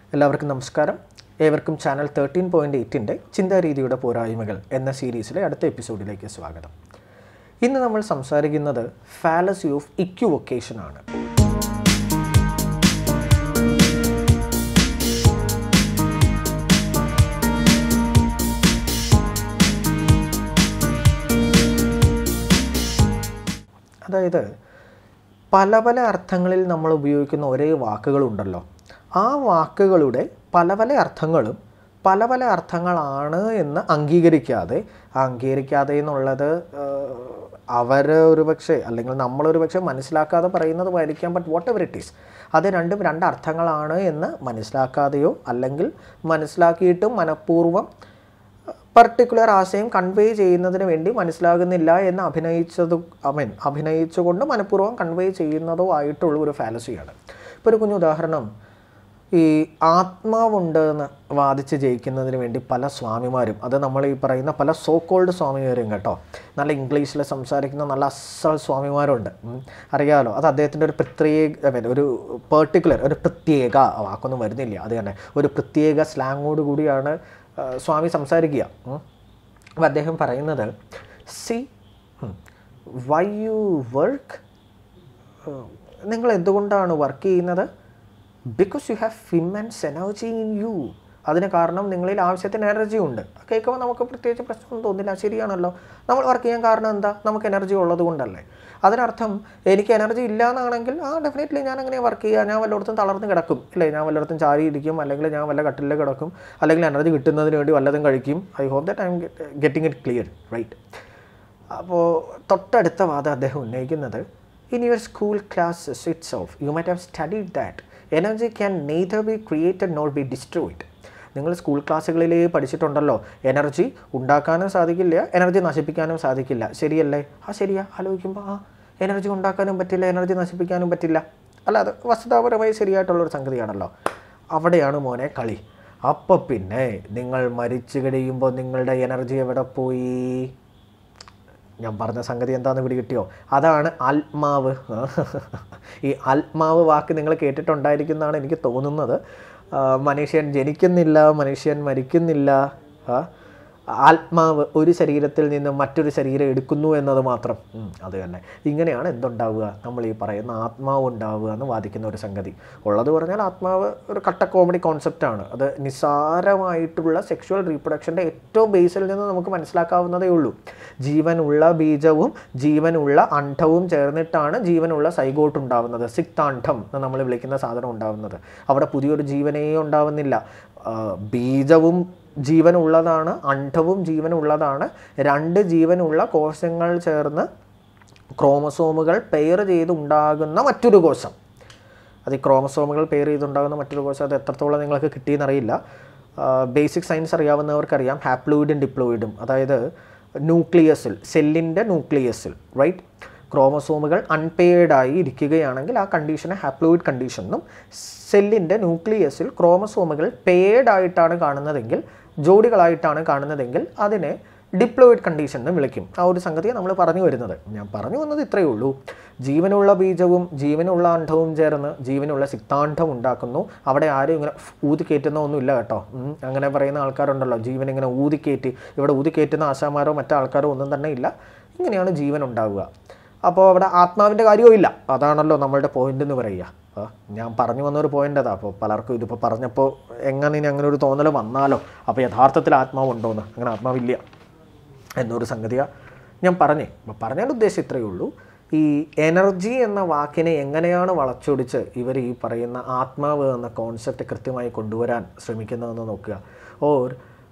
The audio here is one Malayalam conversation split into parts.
എല്ലാവർക്കും നമസ്കാരം ഏവർക്കും ചാനൽ തേർട്ടീൻ പോയിൻറ്റ് എയ്റ്റിൻ്റെ ചിന്താരീതിയുടെ പോരായ്മകൾ എന്ന സീരീസിലെ അടുത്ത എപ്പിസോഡിലേക്ക് സ്വാഗതം ഇന്ന് നമ്മൾ സംസാരിക്കുന്നത് ഫാലസി ഓഫ് ഇക്യുവൊക്കേഷൻ ആണ് അതായത് പല പല അർത്ഥങ്ങളിൽ നമ്മൾ ഉപയോഗിക്കുന്ന ഒരേ വാക്കുകളുണ്ടല്ലോ ആ വാക്കുകളുടെ പല പല അർത്ഥങ്ങളും പല പല അർത്ഥങ്ങളാണ് എന്ന് അംഗീകരിക്കാതെ ആ അംഗീകരിക്കാതെ എന്നുള്ളത് അവർ ഒരു പക്ഷേ അല്ലെങ്കിൽ നമ്മളൊരു പക്ഷേ മനസ്സിലാക്കാതെ പറയുന്നതുമായിരിക്കാം but whatever it is അത് രണ്ടും രണ്ട് അർത്ഥങ്ങളാണ് എന്ന് മനസ്സിലാക്കാതെയോ അല്ലെങ്കിൽ മനസ്സിലാക്കിയിട്ടും മനഃപൂർവ്വം പർട്ടിക്കുലർ ആശയം കൺവേ ചെയ്യുന്നതിന് വേണ്ടി മനസ്സിലാകുന്നില്ല എന്ന് അഭിനയിച്ചത് ഐ മീൻ അഭിനയിച്ചുകൊണ്ട് മനഃപൂർവ്വം കൺവേ ചെയ്യുന്നതോ ആയിട്ടുള്ള ഒരു ഫാലസിയാണ് ഇപ്പോൾ ഒരു കുഞ്ഞു ഉദാഹരണം ഈ ആത്മാവുണ്ട് എന്ന് വാദിച്ച് ജയിക്കുന്നതിന് വേണ്ടി പല സ്വാമിമാരും അത് നമ്മൾ ഈ പറയുന്ന പല സോ കോൾഡ് സ്വാമിമാരും കേട്ടോ നല്ല ഇംഗ്ലീഷിൽ സംസാരിക്കുന്ന നല്ല അസൽ സ്വാമിമാരുണ്ട് ഉം. അറിയാമല്ലോ അത് അദ്ദേഹത്തിൻ്റെ ഒരു പ്രത്യേക ഐ മീൻ ഒരു പെർട്ടിക്കുലർ ഒരു പ്രത്യേക വാക്കൊന്നും വരുന്നില്ല അത് തന്നെ ഒരു പ്രത്യേക സ്ലാങ്ങോട് കൂടിയാണ് ആ, സ്വാമി സംസാരിക്കുക ഉം. അപ്പോൾ അദ്ദേഹം പറയുന്നത് സി വൈ യു വർക്ക് നിങ്ങൾ എന്തുകൊണ്ടാണ് വർക്ക് ചെയ്യുന്നത് because you have immense energy in you അതിന് കാരണം നിങ്ങളിൽ ആവശ്യത്തിന് എനർജി ഉണ്ട് കേൾക്കുമ്പോൾ നമുക്ക് പ്രത്യേകിച്ച് പ്രശ്നമൊന്നും തോന്നില്ല ശരിയാണല്ലോ നമ്മൾ വർക്ക് ചെയ്യാൻ കാരണം എന്താ നമുക്ക് എനർജി ഉള്ളത് കൊണ്ടല്ലേ അതിനർത്ഥം എനിക്ക് എനർജി ഇല്ല എന്നാണെങ്കിൽ ആ ഡെഫിനറ്റ്ലി ഞാൻ അങ്ങനെ വർക്ക് ചെയ്യുക ഞാൻ വല്ലയിടത്തും തളർന്ന് കിടക്കും ഇല്ലേ ഞാൻ വല്ലയിടത്തും ചാരി ഇരിക്കും അല്ലെങ്കിൽ ഞാൻ വല്ല കട്ടിലിൽ കിടക്കും അല്ലെങ്കിൽ എനർജി കിട്ടുന്നതിന് വേണ്ടി വല്ലതും കഴിക്കും I hope that I'm getting it clear right അപ്പോൾ തൊട്ടടുത്ത വാദം അദ്ദേഹം ഉന്നയിക്കുന്നത് in your school classes it's of you might have studied that energy can neither be created not be destroyed നിങ്ങൾ സ്കൂൾ ക്ലാസ്സുകളിൽ പഠിച്ചിട്ടുണ്ടല്ലോ എനർജി ഉണ്ടാക്കാനും സാധിക്കില്ല എനർജി നശിപ്പിക്കാനും സാധിക്കില്ല ശരിയല്ലേ ആ ശരിയാ ആലോചിക്കുമ്പോൾ ആ എനർജി ഉണ്ടാക്കാനും പറ്റില്ല എനർജി നശിപ്പിക്കാനും പറ്റില്ല അല്ല അത് വസ്തുതാപരമായി ശരിയായിട്ടുള്ളൊരു സംഗതിയാണല്ലോ അവിടെയാണ് മോനെ കളി അപ്പോൾ പിന്നെ നിങ്ങൾ മരിച്ചു കഴിയുമ്പോൾ നിങ്ങളുടെ എനർജി എവിടെ പോയി ഞാൻ പറഞ്ഞ സംഗതി എന്താണെന്ന് പിടി കിട്ടിയോ അതാണ് ആത്മാവ് ഈ ആത്മാവ് വാക്ക് നിങ്ങൾ കേട്ടിട്ടുണ്ടായിരിക്കുന്നതാണ് എനിക്ക് തോന്നുന്നത് ആ, മനുഷ്യൻ ജനിക്കുന്നില്ല മനുഷ്യൻ മരിക്കുന്നില്ല ആ, ആത്മാവ് ഒരു ശരീരത്തിൽ നിന്ന് മറ്റൊരു ശരീരം എടുക്കുന്നു എന്നത് മാത്രം ഉം, അത് തന്നെ ഇങ്ങനെയാണ് എന്തുണ്ടാവുക നമ്മൾ ഈ പറയുന്ന ആത്മാവ് ഉണ്ടാവുക എന്ന് വാദിക്കുന്ന ഒരു സംഗതി ഉള്ളത് പറഞ്ഞാൽ ആത്മാവ് ഒരു കട്ട കോമഡി കോൺസെപ്റ്റാണ് അത് നിസ്സാരമായിട്ടുള്ള സെക്ഷുവൽ റീപ്രൊഡക്ഷൻ്റെ ഏറ്റവും ബേസിൽ നിന്ന് നമുക്ക് മനസ്സിലാക്കാവുന്നതേ ഉള്ളൂ ജീവനുള്ള ബീജവും ജീവനുള്ള അണ്ഡവും ചേർന്നിട്ടാണ് ജീവനുള്ള സൈഗോട്ട് ഉണ്ടാവുന്നത് സിക്താണ്ഡം എന്ന് നമ്മൾ വിളിക്കുന്ന സാധനം ഉണ്ടാവുന്നത് അവിടെ പുതിയൊരു ജീവനേ ഉണ്ടാവുന്നില്ല ആ, ബീജവും ജീവനുള്ളതാണ് അണ്ഡവും ജീവനുള്ളതാണ് രണ്ട് ജീവനുള്ള കോശങ്ങൾ ചേർന്ന് ക്രോമസോമുകൾ പെയർ ചെയ്തുണ്ടാകുന്ന മറ്റൊരു കോശം അത് ഈ ക്രോമസോമുകൾ പെയർ ചെയ്തുണ്ടാകുന്ന മറ്റൊരു കോശം അത് എത്രത്തോളം നിങ്ങൾക്ക് കിട്ടിയെന്നറിയില്ല ബേസിക് സയൻസ് അറിയാവുന്നവർക്കറിയാം ഹാപ്ലോയിഡും ഡിപ്ലോയിഡും അതായത് ന്യൂക്ലിയസിൽ സെല്ലിൻ്റെ ന്യൂക്ലിയസിൽ റൈറ്റ് ക്രോമസോമുകൾ അൺപെയർഡായി ഇരിക്കുകയാണെങ്കിൽ ആ കണ്ടീഷനെ ഹാപ്ലോയിഡ് കണ്ടീഷൻ എന്നും സെല്ലിൻ്റെ ന്യൂക്ലിയസിൽ ക്രോമസോമുകൾ പെയർഡ് ആയിട്ടാണ് കാണുന്നതെങ്കിൽ ജോഡികളായിട്ടാണ് കാണുന്നതെങ്കിൽ അതിനെ ഡിപ്ലോയിഡ് കണ്ടീഷൻ എന്ന് വിളിക്കും ആ ഒരു സംഗതിയെ നമ്മൾ പറഞ്ഞു വരുന്നത് ഞാൻ പറഞ്ഞു വന്നത് ഇത്രയേ ഉള്ളൂ ജീവനുള്ള ബീജവും ജീവനുള്ള അണ്ഡവും ചേർന്ന് ജീവനുള്ള സിക്താണ്ഡം ഉണ്ടാക്കുന്നു അവിടെ ആരും ഇങ്ങനെ ഊതിക്കയറ്റുന്ന ഒന്നുമില്ല കേട്ടോ ഉം. അങ്ങനെ പറയുന്ന ആൾക്കാരുണ്ടല്ലോ ജീവൻ ഇങ്ങനെ ഊതിക്കയറ്റി ഇവിടെ ഊതിക്കയറ്റുന്ന ആശാമാരോ മറ്റാൾക്കാരോ ഒന്നും തന്നെ ഇല്ല ഇങ്ങനെയാണ് ജീവൻ ഉണ്ടാവുക അപ്പോൾ അവിടെ ആത്മാവിൻ്റെ കാര്യവും ഇല്ല അതാണല്ലോ നമ്മളുടെ പോയിന്റ് എന്ന് പറയുക ആ, ഞാൻ പറഞ്ഞു വന്നൊരു പോയിന്റ് അതാ അപ്പോൾ പലർക്കും ഇതിപ്പോൾ പറഞ്ഞപ്പോൾ എങ്ങനെ ഇനി അങ്ങനെ ഒരു തോന്നൽ വന്നാലോ അപ്പോൾ യഥാർത്ഥത്തിൽ ആത്മാവുണ്ടോയെന്ന് അങ്ങനെ ആത്മാവില്ല എന്നൊരു സംഗതിയാണ് ഞാൻ പറഞ്ഞേ അപ്പോൾ പറഞ്ഞതിൻ്റെ ഉദ്ദേശം ഇത്രയേ ഉള്ളൂ ഈ എനർജി എന്ന വാക്കിനെ എങ്ങനെയാണ് വളച്ചൊടിച്ച് ഇവർ ഈ പറയുന്ന ആത്മാവ് എന്ന കോൺസെപ്റ്റ് കൃത്യമായി കൊണ്ടുവരാൻ ശ്രമിക്കുന്നതെന്ന് നോക്കുക ഓർ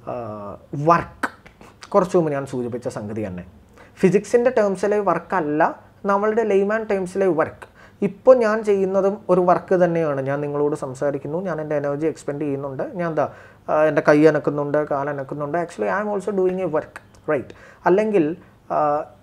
വർക്ക് കുറച്ച് മുമ്പ് ഞാൻ സൂചിപ്പിച്ച സംഗതി തന്നെ ഫിസിക്സിൻ്റെ ടേംസിലെ വർക്കല്ല നമ്മളുടെ ലെയ്മാൻ ടേംസിലെ വർക്ക് ഇപ്പോൾ ഞാൻ ചെയ്യുന്നതും ഒരു വർക്ക് തന്നെയാണ് ഞാൻ നിങ്ങളോട് സംസാരിക്കുന്നു ഞാൻ എൻ്റെ എനർജി എക്സ്പെൻഡ് ചെയ്യുന്നുണ്ട് ഞാൻ എന്താ ആ, എൻ്റെ കൈ അനക്കുന്നുണ്ട് കാലനക്കുന്നുണ്ട് actually I am also doing a work right അല്ലെങ്കിൽ ആ,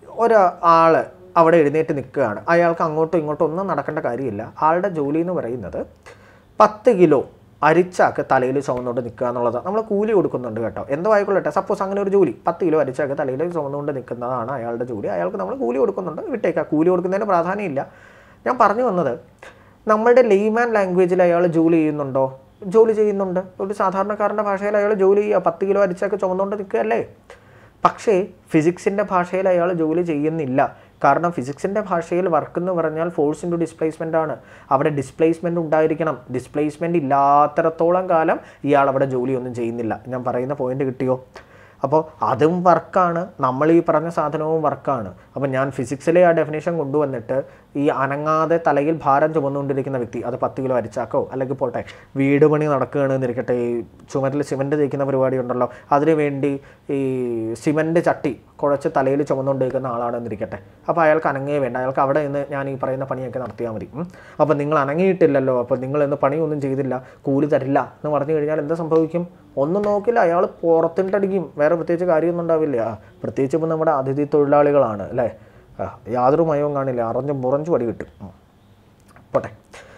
ഒരാൾ അവിടെ എഴുന്നേറ്റ് നിൽക്കുകയാണ് അയാൾക്ക് അങ്ങോട്ടും ഇങ്ങോട്ടും ഒന്നും നടക്കേണ്ട കാര്യമില്ല ആളുടെ ജോലി എന്ന് പറയുന്നത് പത്ത് കിലോ അരിച്ചാക്ക് തലയിൽ ചുമന്നുകൊണ്ട് നിൽക്കുക എന്നുള്ളത് നമ്മൾ കൂലി കൊടുക്കുന്നുണ്ട് കേട്ടോ എന്തോ ആയിക്കൊള്ളട്ടെ സപ്പോസ് അങ്ങനെ ഒരു ജോലി പത്ത് കിലോ അരിച്ചാക്ക് തലയിൽ ചുമന്നുകൊണ്ട് നിൽക്കുന്നതാണ് അയാളുടെ ജോലി അയാൾക്ക് നമ്മൾ കൂലി കൊടുക്കുന്നുണ്ട് വിട്ടേക്കാം കൂലി കൊടുക്കുന്നതിന് പ്രാധാന്യമില്ല ഞാൻ പറഞ്ഞു വന്നത് നമ്മളുടെ ലെയ്മാൻ ലാംഗ്വേജിൽ അയാൾ ജോലി ചെയ്യുന്നുണ്ടോ ജോലി ചെയ്യുന്നുണ്ട് ഒരു സാധാരണക്കാരൻ്റെ ഭാഷയിൽ അയാൾ ജോലി ചെയ്യുക പത്ത് കിലോ അരിച്ചൊക്കെ ചുമന്നുകൊണ്ട് നിൽക്കുകയല്ലേ പക്ഷേ ഫിസിക്സിൻ്റെ ഭാഷയിൽ അയാൾ ജോലി ചെയ്യുന്നില്ല കാരണം ഫിസിക്സിൻ്റെ ഭാഷയിൽ വർക്ക് എന്ന് പറഞ്ഞാൽ ഫോഴ്സ് ഇൻറ്റു ഡിസ്പ്ലേസ്മെൻ്റ് ആണ് അവിടെ ഡിസ്പ്ലേസ്മെൻ്റ് ഉണ്ടായിരിക്കണം ഡിസ്പ്ലേസ്മെൻ്റ് ഇല്ലാത്തിടത്തോളം കാലം ഇയാൾ അവിടെ ജോലിയൊന്നും ചെയ്യുന്നില്ല ഞാൻ പറയുന്ന പോയിന്റ് കിട്ടിയോ അപ്പോൾ അതും വർക്കാണ് നമ്മൾ ഈ പറഞ്ഞ സാധനവും വർക്കാണ് അപ്പോൾ ഞാൻ ഫിസിക്സിലെ ആ ഡെഫിനേഷൻ കൊണ്ടുവന്നിട്ട് ഈ അനങ്ങാതെ തലയിൽ ഭാരം ചുമന്നുകൊണ്ടിരിക്കുന്ന വ്യക്തി അത് പത്ത് കിലോ അരിച്ചാക്കോ അല്ലെങ്കിൽ പോട്ടെ വീട് പണി നടക്കുകയാണെന്ന് ഇരിക്കട്ടെ ഈ ചുമരിൽ സിമൻറ്റ് തേക്കുന്ന പരിപാടി ഉണ്ടല്ലോ അതിനു വേണ്ടി ഈ സിമൻറ്റ് ചട്ടി കുഴച്ച് തലയിൽ ചുമന്നുകൊണ്ടിരിക്കുന്ന ആളാണെന്നിരിക്കട്ടെ അപ്പോൾ അയാൾക്ക് അനങ്ങേ വേണ്ട അയാൾക്ക് അവിടെ നിന്ന് ഞാൻ ഈ പറയുന്ന പണിയൊക്കെ നടത്തിയാൽ മതി ഉം. അപ്പോൾ നിങ്ങൾ അനങ്ങിയിട്ടില്ലല്ലോ അപ്പോൾ നിങ്ങൾ ഇന്ന് പണിയൊന്നും ചെയ്തില്ല കൂലി തരില്ല എന്ന് പറഞ്ഞു കഴിഞ്ഞാൽ എന്താ സംഭവിക്കും ഒന്നും നോക്കില്ല അയാൾ പുറത്തിട്ടടിക്കും വേറെ പ്രത്യേകിച്ച് കാര്യമൊന്നും ഉണ്ടാവില്ല ആ, പ്രത്യേകിച്ച് ഇപ്പോൾ നമ്മുടെ അതിഥി തൊഴിലാളികളാണ് അല്ലേ ആ, യാതൊരു മയവും കാണില്ല അറിഞ്ഞു മുറഞ്ചു പടി കിട്ടും ഉം. പോട്ടെ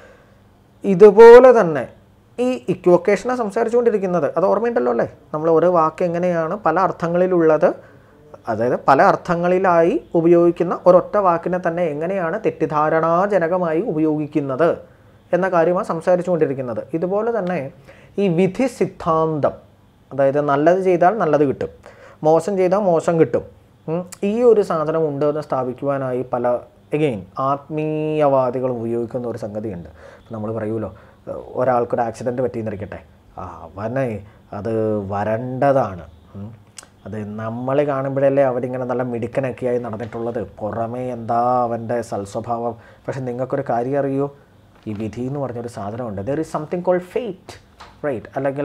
ഇതുപോലെ തന്നെ ഈ ഇക്വക്കേഷനെ സംസാരിച്ചുകൊണ്ടിരിക്കുന്നത് അത് ഓർമ്മയുണ്ടല്ലോ അല്ലേ നമ്മൾ ഓരോ വാക്ക് എങ്ങനെയാണ് പല അർത്ഥങ്ങളിലുള്ളത് അതായത് പല അർത്ഥങ്ങളിലായി ഉപയോഗിക്കുന്ന ഒരൊറ്റ വാക്കിനെ തന്നെ എങ്ങനെയാണ് തെറ്റിദ്ധാരണാജനകമായി ഉപയോഗിക്കുന്നത് എന്ന കാര്യമാണ് സംസാരിച്ചുകൊണ്ടിരിക്കുന്നത് ഇതുപോലെ തന്നെ ഈ വിധി സിദ്ധാന്തം അതായത് നല്ലത് ചെയ്താൽ നല്ലത് കിട്ടും മോശം ചെയ്താൽ മോശം കിട്ടും ഉം. ഈ ഒരു സാധനം ഉണ്ട് എന്ന് സ്ഥാപിക്കുവാനായി പല എഗെയിൻ ആത്മീയവാദികൾ ഉപയോഗിക്കുന്ന ഒരു സംഗതിയുണ്ട് നമ്മൾ പറയുമല്ലോ ഏഹ് ഒരാൾക്കൊരു ആക്സിഡൻറ്റ് പറ്റിയെന്നിരിക്കട്ടെ ആ അവനെ അത് വരണ്ടതാണ് ഉം. അത് നമ്മൾ കാണുമ്പോഴല്ലേ അവരിങ്ങനെ നല്ല മിടുക്കനൊക്കെയായി നടന്നിട്ടുള്ളത് പുറമേ എന്താ അവൻ്റെ സൽസ്വഭാവം പക്ഷെ നിങ്ങൾക്കൊരു കാര്യം അറിയോ ഈ വിധി എന്ന് പറഞ്ഞൊരു സാധനമുണ്ട് there is something called fate right അല്ലെങ്കിൽ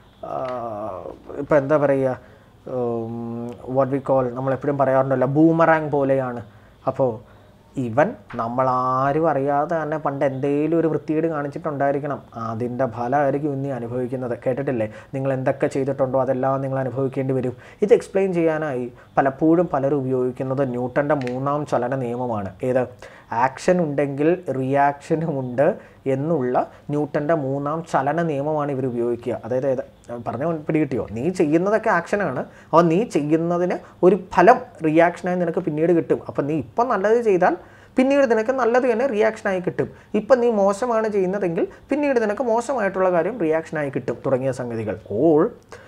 ഇപ്പം എന്താ പറയുക വാട്ട് വി കോൾ നമ്മളെപ്പോഴും പറയാറുണ്ടല്ലോ ബൂമറാങ് പോലെയാണ് അപ്പോൾ ഇവൻ നമ്മളാരും അറിയാതെ തന്നെ പണ്ട് എന്തെങ്കിലും ഒരു വൃത്തികേട് കാണിച്ചിട്ടുണ്ടായിരിക്കണം അതിൻ്റെ ഫലമായിരിക്കും ഇനി അനുഭവിക്കുന്നത് കേട്ടിട്ടില്ലേ നിങ്ങൾ എന്തൊക്കെ ചെയ്തിട്ടുണ്ടോ അതെല്ലാം നിങ്ങൾ അനുഭവിക്കേണ്ടി വരും ഇത് എക്സ്പ്ലെയിൻ ചെയ്യാനായി പലപ്പോഴും പലരും ഉപയോഗിക്കുന്നത് ന്യൂട്ടൻ്റെ മൂന്നാം ചലന നിയമമാണ് ഏത് ആക്ഷൻ ഉണ്ടെങ്കിൽ റിയാക്ഷനും ഉണ്ട് എന്നുള്ള ന്യൂട്ടൻ്റെ മൂന്നാം ചലന നിയമമാണ് ഇവർ ഉപയോഗിക്കുക അതായത് ഏത് പറഞ്ഞ പിടികിട്ടിയോ നീ ചെയ്യുന്നതൊക്കെ ആക്ഷനാണ് അപ്പോൾ നീ ചെയ്യുന്നതിന് ഒരു ഫലം റിയാക്ഷനായി നിനക്ക് പിന്നീട് കിട്ടും അപ്പം നീ ഇപ്പം നല്ലത് ചെയ്താൽ പിന്നീട് നിനക്ക് നല്ലത് തന്നെ റിയാക്ഷനായി കിട്ടും ഇപ്പം നീ മോശമാണ് ചെയ്യുന്നതെങ്കിൽ പിന്നീട് നിനക്ക് മോശമായിട്ടുള്ള കാര്യം റിയാക്ഷനായി കിട്ടും തുടങ്ങിയ സംഗതികൾ ഓൾ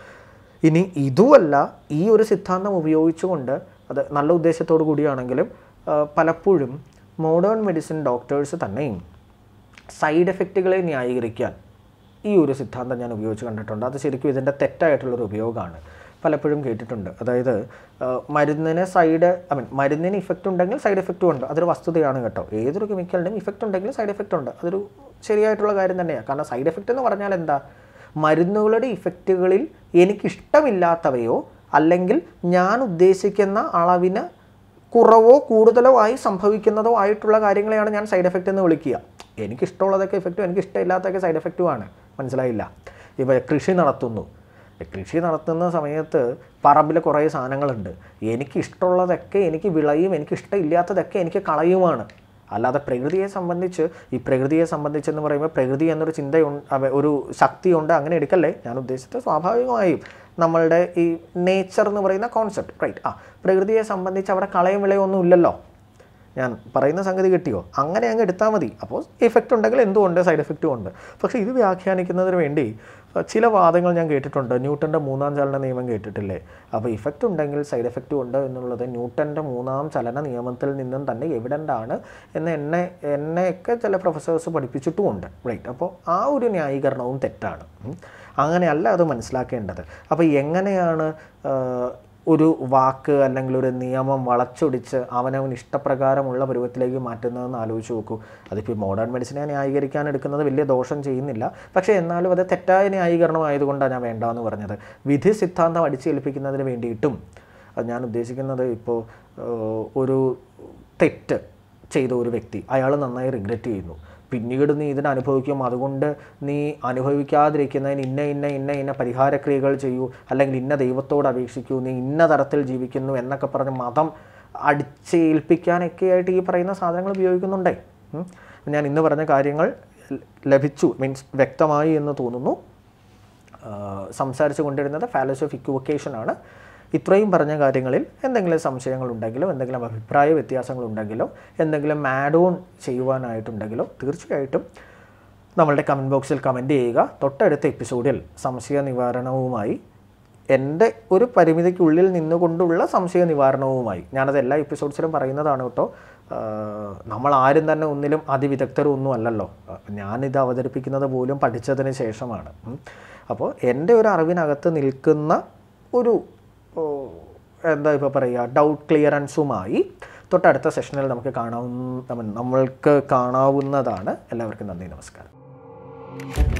ഇനി ഇതുമല്ല ഈ ഒരു സിദ്ധാന്തം ഉപയോഗിച്ചുകൊണ്ട് അത് നല്ല ഉദ്ദേശത്തോടു കൂടിയാണെങ്കിലും ആ, പലപ്പോഴും മോഡേൺ മെഡിസിൻ ഡോക്ടേഴ്സ് തന്നെയും സൈഡ് എഫക്റ്റുകളെ ന്യായീകരിക്കാൻ ഈ ഒരു സിദ്ധാന്തം ഞാൻ ഉപയോഗിച്ച് കണ്ടിട്ടുണ്ട് അത് ശരിക്കും ഇതിൻ്റെ തെറ്റായിട്ടുള്ളൊരു ഉപയോഗമാണ് പലപ്പോഴും കേട്ടിട്ടുണ്ട് അതായത് ആ, മരുന്നിന് സൈഡ് ഐ മീൻ മരുന്നിന് ഇഫക്റ്റ് ഉണ്ടെങ്കിൽ സൈഡ് എഫക്റ്റും ഉണ്ട് അതൊരു വസ്തുതയാണ് കേട്ടോ ഏതൊരു കെമിക്കലിനും ഇഫക്റ്റ് ഉണ്ടെങ്കിൽ സൈഡ് എഫക്റ്റ് ഉണ്ട് അതൊരു ശരിയായിട്ടുള്ള കാര്യം തന്നെയാണ് കാരണം സൈഡ് എഫക്റ്റ് എന്ന് പറഞ്ഞാൽ എന്താ മരുന്നുകളുടെ ഇഫക്റ്റുകളിൽ എനിക്കിഷ്ടമില്ലാത്തവയോ അല്ലെങ്കിൽ ഞാൻ ഉദ്ദേശിക്കുന്ന അളവിന് കുറവോ കൂടുതലോ ആയി സംഭവിക്കുന്നതോ ആയിട്ടുള്ള കാര്യങ്ങളെയാണ് ഞാൻ സൈഡ് എഫക്റ്റ് എന്ന് വിളിക്കുക എനിക്കിഷ്ടമുള്ളതൊക്കെ എഫക്റ്റും എനിക്ക് ഇഷ്ടമില്ലാത്തൊക്കെ സൈഡ് എഫക്റ്റുമാണ് മനസ്സിലായില്ല ഇപ്പോൾ കൃഷി നടത്തുന്നു കൃഷി നടത്തുന്ന സമയത്ത് പറമ്പിൽ കുറേ സാധനങ്ങളുണ്ട് എനിക്ക് ഇഷ്ടമുള്ളതൊക്കെ എനിക്ക് വിളയും എനിക്ക് ഇഷ്ടമില്ലാത്തതൊക്കെ എനിക്ക് കളയുമാണ് അല്ലാതെ പ്രകൃതിയെ സംബന്ധിച്ച് ഈ പ്രകൃതിയെ സംബന്ധിച്ചെന്ന് പറയുമ്പോൾ പ്രകൃതി എന്നൊരു ചിന്തയുണ്ട് അവ- ഒരു ശക്തിയുണ്ട് അങ്ങനെ എടുക്കല്ലേ ഞാൻ ഉദ്ദേശിച്ചത് സ്വാഭാവികമായും നമ്മളുടെ ഈ നേച്ചർ എന്ന് പറയുന്ന കോൺസെപ്റ്റ് റൈറ്റ് ആ പ്രകൃതിയെ സംബന്ധിച്ച് അവിടെ കളയും വിളയൊന്നും ഇല്ലല്ലോ ഞാൻ പറയുന്ന സംഗതി കിട്ടിയോ അങ്ങനെ അങ്ങ് എടുത്താൽ മതി അപ്പോൾ ഇഫക്റ്റ് ഉണ്ടെങ്കിൽ എന്തുകൊണ്ട് സൈഡ് എഫക്റ്റും ഉണ്ട് പക്ഷേ ഇത് വ്യാഖ്യാനിക്കുന്നതിന് വേണ്ടി അഹ് ചില വാദങ്ങൾ ഞാൻ കേട്ടിട്ടുണ്ട് ന്യൂട്ടൻ്റെ മൂന്നാം ചലന നിയമം കേട്ടിട്ടില്ലേ അപ്പോൾ ഇഫക്റ്റ് ഉണ്ടെങ്കിൽ സൈഡ് എഫക്റ്റും ഉണ്ട് എന്നുള്ളത് ന്യൂട്ടൻ്റെ മൂന്നാം ചലന നിയമത്തിൽ നിന്നും തന്നെ എവിഡൻ്റ് ആണ് എന്ന് എന്നെ എന്നെയൊക്കെ ചില പ്രൊഫസേഴ്സ് പഠിപ്പിച്ചിട്ടുമുണ്ട് റൈറ്റ് അപ്പോൾ ആ ഒരു ന്യായീകരണവും തെറ്റാണ് ഉം. അങ്ങനെയല്ല അത് മനസ്സിലാക്കേണ്ടത് അപ്പോൾ എങ്ങനെയാണ് ആഹ്, ഒരു വാക്ക് അല്ലെങ്കിൽ ഒരു നിയമം വളച്ചൊടിച്ച് അവനവൻ ഇഷ്ടപ്രകാരമുള്ള പരുവത്തിലേക്ക് മാറ്റുന്നതെന്ന് ആലോചിച്ച് നോക്കൂ അതിപ്പോൾ മോഡേൺ മെഡിസിനെ ന്യായീകരിക്കാൻ എടുക്കുന്നത് വലിയ ദോഷം ചെയ്യുന്നില്ല പക്ഷേ എന്നാലും അത് തെറ്റായ ന്യായീകരണം ആയതുകൊണ്ടാണ് ഞാൻ വേണ്ടാന്ന് പറഞ്ഞത് വിധി സിദ്ധാന്തം അടിച്ചേൽപ്പിക്കുന്നതിന് വേണ്ടിയിട്ടും അത് ഞാൻ ഉദ്ദേശിക്കുന്നത് ഇപ്പോൾ ഏഹ്, ഒരു തെറ്റ് ചെയ്ത ഒരു വ്യക്തി അയാൾ നന്നായി റിഗ്രറ്റ് ചെയ്യുന്നു പിന്നീട് നീ ഇതിന് അനുഭവിക്കും അതുകൊണ്ട് നീ അനുഭവിക്കാതിരിക്കുന്നതിന് ഇന്ന ഇന്ന ഇന്ന ഇന്ന പരിഹാരക്രിയകൾ ചെയ്യൂ അല്ലെങ്കിൽ ഇന്ന ദൈവത്തോട് അപേക്ഷിക്കൂ നീ ഇന്ന തരത്തിൽ ജീവിക്കുന്നു എന്നൊക്കെ പറഞ്ഞ് മതം അടിച്ചേൽപ്പിക്കാനൊക്കെ ആയിട്ട് ഈ പറയുന്ന സാധനങ്ങൾ ഉപയോഗിക്കുന്നുണ്ടേ ഉം. ഞാൻ ഇന്ന് പറഞ്ഞ കാര്യങ്ങൾ ലഭിച്ചു മീൻസ് വ്യക്തമായി എന്ന് തോന്നുന്നു സംസാരിച്ചു കൊണ്ടിരുന്നത് ഫാലസ് ഓഫ് ഇക്വക്കേഷൻ ആണ് ഇത്രയും പറഞ്ഞ കാര്യങ്ങളിൽ എന്തെങ്കിലും സംശയങ്ങളുണ്ടെങ്കിലോ എന്തെങ്കിലും അഭിപ്രായ വ്യത്യാസങ്ങളുണ്ടെങ്കിലോ എന്തെങ്കിലും ആഡ് ഓൺ ചെയ്യുവാനായിട്ടുണ്ടെങ്കിലോ തീർച്ചയായിട്ടും നമ്മളുടെ കമൻറ്റ് ബോക്സിൽ കമൻറ്റ് ചെയ്യുക തൊട്ടടുത്ത എപ്പിസോഡിൽ സംശയ നിവാരണവുമായി എൻ്റെ ഒരു പരിമിതിക്കുള്ളിൽ നിന്നുകൊണ്ടുള്ള സംശയ നിവാരണവുമായി ഞാനത് എല്ലാ എപ്പിസോഡ്സിലും പറയുന്നതാണ് കേട്ടോ ആഹ് നമ്മൾ ആരും തന്നെ ഒന്നിലും അതിവിദഗ്ധരൊന്നും അല്ലല്ലോ ആഹ് ഞാനിത് അവതരിപ്പിക്കുന്നത് പോലും പഠിച്ചതിന് ശേഷമാണ് ഉം. അപ്പോൾ എൻ്റെ ഒരു അറിവിനകത്ത് നിൽക്കുന്ന ഒരു ഓ, എന്താ ഇപ്പോൾ പറയുക ഡൗട്ട് ക്ലിയറൻസുമായി തൊട്ടടുത്ത സെഷനിൽ നമുക്ക് കാണാവുന്ന നമ്മൾക്ക് കാണാവുന്നതാണ് എല്ലാവർക്കും നന്ദി നമസ്കാരം